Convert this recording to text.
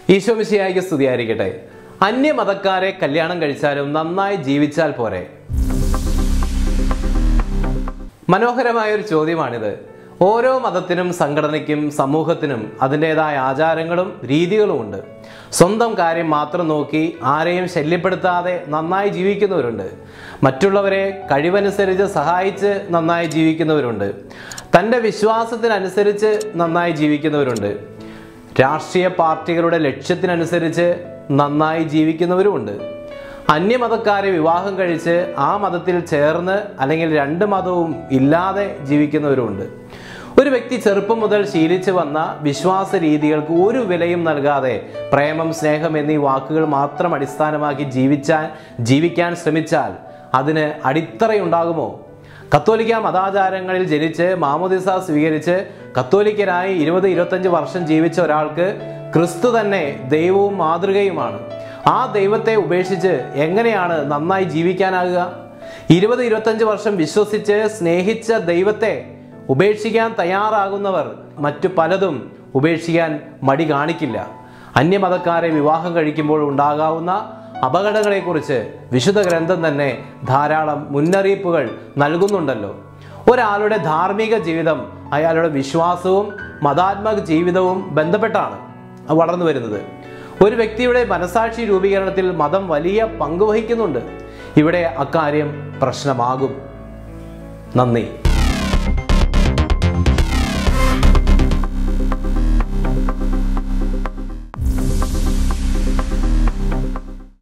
ഈശോമിശിയായിക്ക് സ്തുതിയായിരിക്കട്ടെ അന്യമതക്കാരെ കല്യാണം കഴിച്ചാലും നന്നായി ജീവിച്ചാൽ പോരെ മനോഹരമായ ഒരു ചോദ്യമാണിത് ഓരോ മതത്തിനും സംഘടനയ്ക്കും സമൂഹത്തിനും അതിൻ്റെതായ ആചാരങ്ങളും രീതികളും ഉണ്ട് സ്വന്തം കാര്യം മാത്രം നോക്കി ആരെയും ശല്യപ്പെടുത്താതെ നന്നായി ജീവിക്കുന്നവരുണ്ട് മറ്റുള്ളവരെ കഴിവനുസരിച്ച് സഹായിച്ച് നന്നായി ജീവിക്കുന്നവരുണ്ട് തൻ്റെ വിശ്വാസത്തിനനുസരിച്ച് നന്നായി ജീവിക്കുന്നവരുണ്ട് രാഷ്ട്രീയ പാർട്ടികളുടെ ലക്ഷ്യത്തിനനുസരിച്ച് നന്നായി ജീവിക്കുന്നവരുമുണ്ട് അന്യമതക്കാരെ വിവാഹം കഴിച്ച് ആ മതത്തിൽ ചേർന്ന് അല്ലെങ്കിൽ രണ്ട് മതവും ഇല്ലാതെ ജീവിക്കുന്നവരുമുണ്ട് ഒരു വ്യക്തി ചെറുപ്പം മുതൽ ശീലിച്ചു വന്ന വിശ്വാസ രീതികൾക്ക് ഒരു വിലയും നൽകാതെ പ്രേമം സ്നേഹം എന്നീ വാക്കുകൾ മാത്രം അടിസ്ഥാനമാക്കി ജീവിച്ചാൽ ജീവിക്കാൻ ശ്രമിച്ചാൽ അതിന് അടിത്തറയുണ്ടാകുമോ കത്തോലിക്ക മതാചാരങ്ങളിൽ ജനിച്ച് മാമോദിസ സ്വീകരിച്ച് കത്തോലിക്കനായി ഇരുപത് ഇരുപത്തഞ്ച് വർഷം ജീവിച്ച ഒരാൾക്ക് ക്രിസ്തു തന്നെ ദൈവവും മാതൃകയുമാണ് ആ ദൈവത്തെ ഉപേക്ഷിച്ച് എങ്ങനെയാണ് നന്നായി ജീവിക്കാനാകുക ഇരുപത് ഇരുപത്തഞ്ച് വർഷം വിശ്വസിച്ച് സ്നേഹിച്ച ദൈവത്തെ ഉപേക്ഷിക്കാൻ തയ്യാറാകുന്നവർ മറ്റു പലതും ഉപേക്ഷിക്കാൻ മടി കാണിക്കില്ല അന്യമതക്കാരെ വിവാഹം കഴിക്കുമ്പോൾ ഉണ്ടാകാവുന്ന അപകടങ്ങളെക്കുറിച്ച് വിശുദ്ധ ഗ്രന്ഥം തന്നെ ധാരാളം മുന്നറിയിപ്പുകൾ നൽകുന്നുണ്ടല്ലോ ഒരാളുടെ ധാർമ്മിക ജീവിതം അയാളുടെ വിശ്വാസവും മതാത്മക ജീവിതവും ബന്ധപ്പെട്ടാണ് വളർന്നു വരുന്നത് ഒരു വ്യക്തിയുടെ മനസാക്ഷി രൂപീകരണത്തിൽ മതം വലിയ പങ്ക് വഹിക്കുന്നുണ്ട് ഇവിടെ അക്കാര്യം പ്രശ്നമാകും നന്ദി